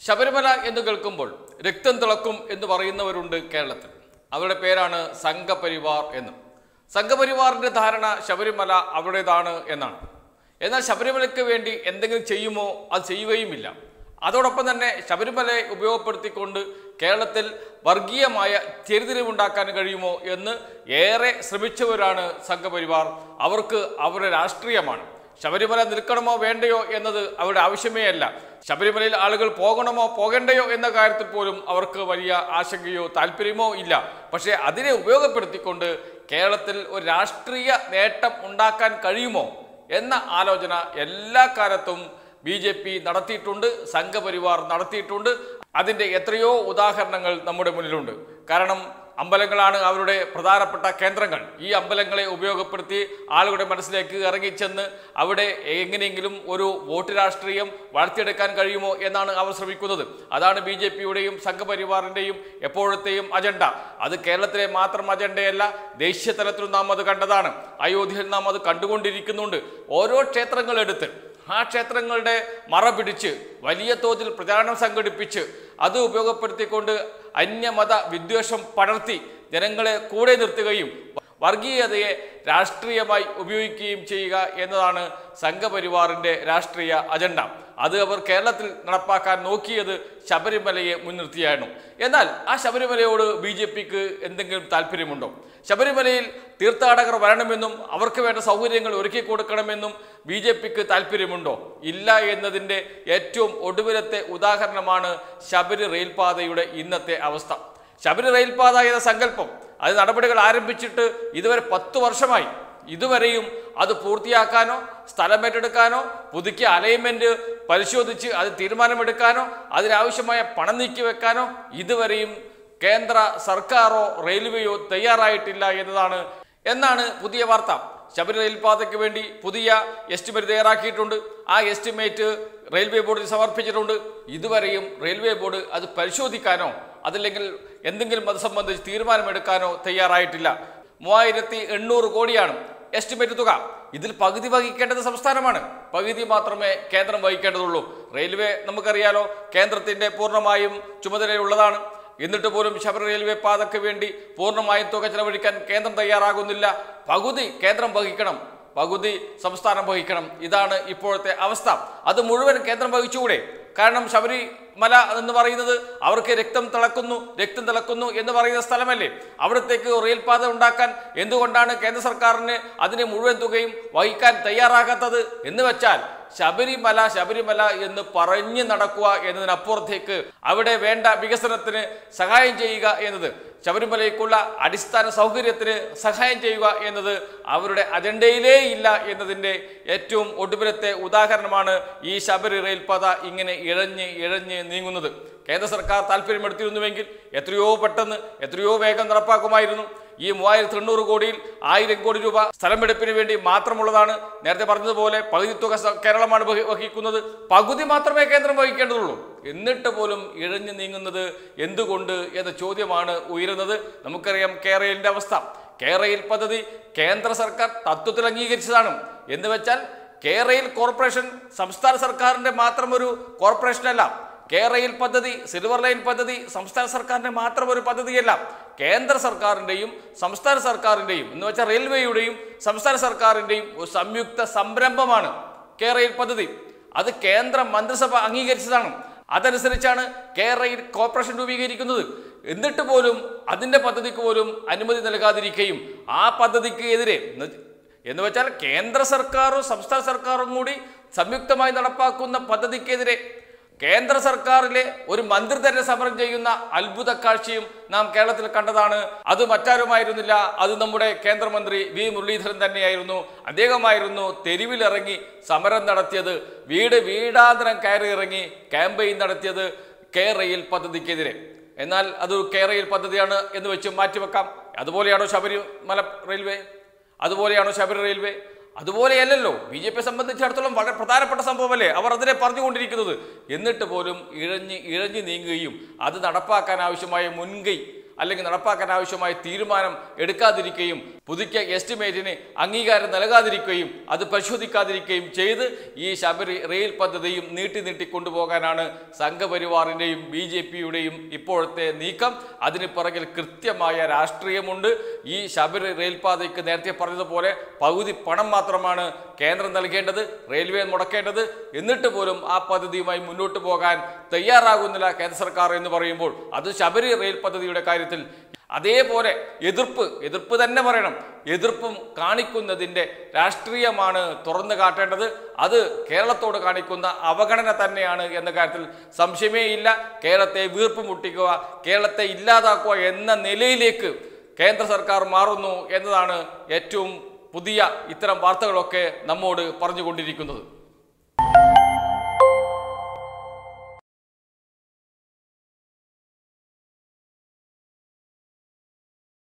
ശബരിമല എന്ന് കേൾക്കുമ്പോൾ രക്തം തിളക്കും എന്ന് പറയുന്നവരുണ്ട് കേരളത്തിൽ അവരുടെ പേരാണ് സംഘപരിവാർ എന്ന് സംഘപരിവാറിന്റെ ധാരണ ശബരിമല അവരുടേതാണ് എന്നാണ് എന്നാൽ ശബരിമലയ്ക്ക് വേണ്ടി എന്തെങ്കിലും ചെയ്യുമോ അത് ചെയ്യുകയുമില്ല അതോടൊപ്പം തന്നെ ശബരിമലയെ ഉപയോഗപ്പെടുത്തിക്കൊണ്ട് കേരളത്തിൽ വർഗീയമായ ചെരിതിരിവുണ്ടാക്കാൻ കഴിയുമോ എന്ന് ഏറെ ശ്രമിച്ചവരാണ് സംഘപരിവാർ അവർക്ക് അവരുടെ രാഷ്ട്രീയമാണ് ശബരിമല നിൽക്കണമോ വേണ്ടയോ എന്നത് അവരുടെ ആവശ്യമേ അല്ല ശബരിമലയിൽ ആളുകൾ പോകണമോ പോകണ്ടയോ എന്ന കാര്യത്തിൽ പോലും അവർക്ക് വലിയ ആശങ്കയോ താല്പര്യമോ ഇല്ല പക്ഷേ അതിനെ ഉപയോഗപ്പെടുത്തിക്കൊണ്ട് കേരളത്തിൽ ഒരു രാഷ്ട്രീയ നേട്ടം ഉണ്ടാക്കാൻ കഴിയുമോ എന്ന ആലോചന എല്ലാ കാലത്തും ബി ജെ പി നടത്തിയിട്ടുണ്ട് സംഘപരിവാർ നടത്തിയിട്ടുണ്ട് അതിൻ്റെ എത്രയോ ഉദാഹരണങ്ങൾ നമ്മുടെ മുന്നിലുണ്ട് കാരണം അമ്പലങ്ങളാണ് അവരുടെ പ്രധാനപ്പെട്ട കേന്ദ്രങ്ങൾ ഈ അമ്പലങ്ങളെ ഉപയോഗപ്പെടുത്തി ആളുകളുടെ മനസ്സിലേക്ക് ഇറങ്ങിച്ചെന്ന് അവിടെ എങ്ങനെയെങ്കിലും ഒരു വോട്ട് രാഷ്ട്രീയം വളർത്തിയെടുക്കാൻ കഴിയുമോ എന്നാണ് അവർ ശ്രമിക്കുന്നത് അതാണ് ബി ജെ പിയുടെയും സംഘപരിവാറിൻ്റെയും എപ്പോഴത്തെയും അജണ്ട അത് കേരളത്തിലെ മാത്രം അജണ്ടയല്ല ദേശീയ തലത്തിലും നാം അത് കണ്ടതാണ് അയോധ്യയിൽ നാം അത് കണ്ടുകൊണ്ടിരിക്കുന്നുണ്ട് ഓരോ ക്ഷേത്രങ്ങൾ എടുത്ത് ആ ക്ഷേത്രങ്ങളുടെ മറ പിടിച്ച് വലിയ തോതിൽ പ്രചാരണം സംഘടിപ്പിച്ച് അത് ഉപയോഗപ്പെടുത്തിക്കൊണ്ട് അന്യമത വിദ്വേഷം പടർത്തി ജനങ്ങളെ കൂടെ നിർത്തുകയും വർഗീയതയെ രാഷ്ട്രീയമായി ഉപയോഗിക്കുകയും ചെയ്യുക എന്നതാണ് സംഘപരിവാറിൻ്റെ രാഷ്ട്രീയ അജണ്ട അത് അവർ കേരളത്തിൽ നടപ്പാക്കാൻ നോക്കിയത് ശബരിമലയെ മുൻനിർത്തിയായിരുന്നു എന്നാൽ ആ ശബരിമലയോട് ബി ജെ പിക്ക് എന്തെങ്കിലും താല്പര്യമുണ്ടോ ശബരിമലയിൽ തീർത്ഥാടകർ വരണമെന്നും അവർക്ക് വേണ്ട സൗകര്യങ്ങൾ ഒരുക്കി കൊടുക്കണമെന്നും ബി ജെ പിക്ക് താല്പര്യമുണ്ടോ ഇല്ല എന്നതിൻ്റെ ഏറ്റവും ഒടുവിലത്തെ ഉദാഹരണമാണ് ശബരി റെയിൽപാതയുടെ ഇന്നത്തെ അവസ്ഥ ശബരി റെയിൽപാത എന്ന സങ്കല്പം അത് നടപടികൾ ആരംഭിച്ചിട്ട് ഇതുവരെ പത്ത് വർഷമായി ഇതുവരെയും അത് പൂർത്തിയാക്കാനോ സ്ഥലമേറ്റെടുക്കാനോ പുതുക്കിയ അലൈൻമെന്റ് പരിശോധിച്ച് അത് തീരുമാനമെടുക്കാനോ അതിനാവശ്യമായ പണം നീക്കി വെക്കാനോ ഇതുവരെയും കേന്ദ്ര സർക്കാരോ റെയിൽവേയോ തയ്യാറായിട്ടില്ല എന്നതാണ് എന്നാണ് പുതിയ വാർത്ത ശബരി റെയിൽപാതയ്ക്ക് വേണ്ടി പുതിയ എസ്റ്റിമേറ്റ് തയ്യാറാക്കിയിട്ടുണ്ട് ആ എസ്റ്റിമേറ്റ് റെയിൽവേ ബോർഡിൽ സമർപ്പിച്ചിട്ടുണ്ട് ഇതുവരെയും റെയിൽവേ ബോർഡ് അത് പരിശോധിക്കാനോ അതല്ലെങ്കിൽ എന്തെങ്കിലും അത് സംബന്ധിച്ച് തീരുമാനമെടുക്കാനോ തയ്യാറായിട്ടില്ല മൂവായിരത്തി എണ്ണൂറ് കോടിയാണ് എസ്റ്റിമേറ്റ് തുക ഇതിൽ പകുതി വഹിക്കേണ്ടത് സംസ്ഥാനമാണ് പകുതി മാത്രമേ കേന്ദ്രം വഹിക്കേണ്ടതുള്ളൂ റെയിൽവേ നമുക്കറിയാലോ കേന്ദ്രത്തിന്റെ പൂർണ്ണമായും ചുമതലയുള്ളതാണ് എന്നിട്ട് പോലും ശബരി റെയിൽവേ പാതയ്ക്ക് വേണ്ടി പൂർണ്ണമായും തുക ചെലവഴിക്കാൻ കേന്ദ്രം തയ്യാറാകുന്നില്ല പകുതി കേന്ദ്രം വഹിക്കണം പകുതി സംസ്ഥാനം വഹിക്കണം ഇതാണ് ഇപ്പോഴത്തെ അവസ്ഥ അത് മുഴുവൻ കേന്ദ്രം വഹിച്ചുകൂടെ കാരണം ശബരിമല എന്ന് പറയുന്നത് അവർക്ക് രക്തം തിളക്കുന്നു രക്തം തിളക്കുന്നു എന്ന് പറയുന്ന സ്ഥലമല്ലേ അവിടത്തേക്ക് റെയിൽപാത ഉണ്ടാക്കാൻ എന്തുകൊണ്ടാണ് കേന്ദ്ര സർക്കാരിന് അതിന് മുഴുവൻ തുകയും വഹിക്കാൻ തയ്യാറാകാത്തത് എന്ന് വെച്ചാൽ ശബരിമല ശബരിമല എന്ന് പറഞ്ഞു നടക്കുക എന്നതിനപ്പുറത്തേക്ക് അവിടെ വേണ്ട വികസനത്തിന് സഹായം ചെയ്യുക എന്നത് ശബരിമലയ്ക്കുള്ള അടിസ്ഥാന സൗകര്യത്തിന് സഹായം ചെയ്യുക എന്നത് അവരുടെ അജണ്ടയിലേ ഇല്ല എന്നതിൻ്റെ ഏറ്റവും ഒടുവിലത്തെ ഉദാഹരണമാണ് ഈ ശബരി റെയിൽപാത ഇങ്ങനെ ഇഴഞ്ഞ് ഇഴഞ്ഞ് നീങ്ങുന്നത് കേന്ദ്ര സർക്കാർ താല്പര്യമെടുത്തിരുന്നുവെങ്കിൽ എത്രയോ പെട്ടെന്ന് എത്രയോ വേഗം നടപ്പാക്കുമായിരുന്നു ഈ മൂവായിരത്തി എണ്ണൂറ് കോടിയിൽ ആയിരം കോടി രൂപ സ്ഥലമെടുപ്പിന് വേണ്ടി മാത്രമുള്ളതാണ് നേരത്തെ പറഞ്ഞതുപോലെ പകുതി തുക സ- കേരളമാണ് വഹി- വഹിക്കുന്നത് പകുതി മാത്രമേ കേന്ദ്രം വഹിക്കേണ്ടതുള്ളൂ എന്നിട്ട് പോലും ഇഴഞ്ഞു നീങ്ങുന്നത് എന്തുകൊണ്ട് എന്ന ചോദ്യമാണ് ഉയരുന്നത് നമുക്കറിയാം കേരളിന്റെ അവസ്ഥ കേരയിൽ പദ്ധതി കേന്ദ്ര സർക്കാർ തത്വത്തിൽ അംഗീകരിച്ചതാണ് എന്ന് വെച്ചാൽ കേരയിൽ കോർപ്പറേഷൻ സംസ്ഥാന സർക്കാരിന്റെ മാത്രം ഒരു കോർപ്പറേഷനല്ല കേരയിൽ പദ്ധതി സിൽവർ ലൈൻ പദ്ധതി സംസ്ഥാന സർക്കാരിന്റെ മാത്രം ഒരു പദ്ധതിയല്ല കേന്ദ്ര സർക്കാരിന്റെയും സംസ്ഥാന സർക്കാരിന്റെയും എന്ന് വെച്ചാൽ റെയിൽവേയുടെയും സംസ്ഥാന സർക്കാരിന്റെയും ഒരു സംയുക്ത സംരംഭമാണ് കേരയിൽ പദ്ധതി അത് കേന്ദ്ര മന്ത്രിസഭ അംഗീകരിച്ചതാണ് അതനുസരിച്ചാണ് കേരയിൽ കോർപ്പറേഷൻ രൂപീകരിക്കുന്നത് എന്നിട്ട് പോലും അതിന്റെ പദ്ധതിക്ക് പോലും അനുമതി നൽകാതിരിക്കുകയും ആ പദ്ധതിക്ക് എതിരെ എന്ന് എന്ന് വെച്ചാൽ കേന്ദ്ര സർക്കാരും സംസ്ഥാന സർക്കാരും കൂടി സംയുക്തമായി നടപ്പാക്കുന്ന പദ്ധതിക്കെതിരെ കേന്ദ്ര സർക്കാരിലെ ഒരു മന്ത്രി തന്നെ സമരം ചെയ്യുന്ന അത്ഭുത കാഴ്ചയും നാം കേരളത്തിൽ കണ്ടതാണ് അത് മറ്റാരുമായിരുന്നില്ല അത് നമ്മുടെ കേന്ദ്രമന്ത്രി വി മുരളീധരൻ തന്നെയായിരുന്നു അദ്ദേഹമായിരുന്നു തെരുവിലിറങ്ങി സമരം നടത്തിയത് വീട് വീടാന്തരം കയറി ഇറങ്ങി ക്യാമ്പയിൻ നടത്തിയത് കെ റെയിൽ പദ്ധതിക്കെതിരെ എന്നാൽ അത് കെ റെയിൽ പദ്ധതിയാണ് എന്ന് വെച്ച് മാറ്റിവെക്കാം അതുപോലെയാണോ ശബരിമല റെയിൽവേ അതുപോലെയാണോ ശബരി റെയിൽവേ അതുപോലെയല്ലല്ലോ ബി ജെ പിയെ സംബന്ധിച്ചിടത്തോളം വളരെ പ്രധാനപ്പെട്ട സംഭവമല്ലേ അവർ അതിനെ പറഞ്ഞുകൊണ്ടിരിക്കുന്നത് എന്നിട്ട് പോലും ഇഴഞ്ഞ് ഇഴഞ്ഞ് നീങ്ങുകയും അത് നടപ്പാക്കാൻ ആവശ്യമായ മുൻകൈ അല്ലെങ്കിൽ നടപ്പാക്കാൻ ആവശ്യമായ തീരുമാനം എടുക്കാതിരിക്കുകയും പുതുക്കിയ എസ്റ്റിമേറ്റിന് അംഗീകാരം നൽകാതിരിക്കുകയും അത് പരിശോധിക്കാതിരിക്കുകയും ചെയ്ത് ഈ ശബരി റെയിൽ പദ്ധതിയും നീട്ടി നീട്ടി കൊണ്ടുപോകാനാണ് സംഘപരിവാറിൻ്റെയും ബി ജെ പിയുടെയും ഇപ്പോഴത്തെ നീക്കം അതിന് പിറകിൽ കൃത്യമായ രാഷ്ട്രീയമുണ്ട് ഈ ശബരി റെയിൽപാതയ്ക്ക് നേരത്തെ പറഞ്ഞതുപോലെ പകുതി പണം മാത്രമാണ് കേന്ദ്രം നൽകേണ്ടത് റെയിൽവേ മുടക്കേണ്ടത് എന്നിട്ട് പോലും ആ പദ്ധതിയുമായി മുന്നോട്ട് പോകാൻ തയ്യാറാകുന്നില്ല കേന്ദ്ര സർക്കാർ എന്ന് പറയുമ്പോൾ അത് ശബരി റെയിൽ പദ്ധതിയുടെ കാര്യത്തിൽ അതേപോലെ എതിർപ്പ് എതിർപ്പ് തന്നെ പറയണം എതിർപ്പും കാണിക്കുന്നതിൻ്റെ രാഷ്ട്രീയമാണ് തുറന്നു കാട്ടേണ്ടത് അത് കേരളത്തോട് കാണിക്കുന്ന അവഗണന തന്നെയാണ് എന്ന കാര്യത്തിൽ സംശയമേ ഇല്ല കേരളത്തെ വീർപ്പ് മുട്ടിക്കുക കേരളത്തെ ഇല്ലാതാക്കുക എന്ന നിലയിലേക്ക് കേന്ദ്ര സർക്കാർ മാറുന്നു എന്നതാണ് ഏറ്റവും പുതിയ ഇത്തരം വാർത്തകളൊക്കെ നമ്മോട് പറഞ്ഞുകൊണ്ടിരിക്കുന്നത്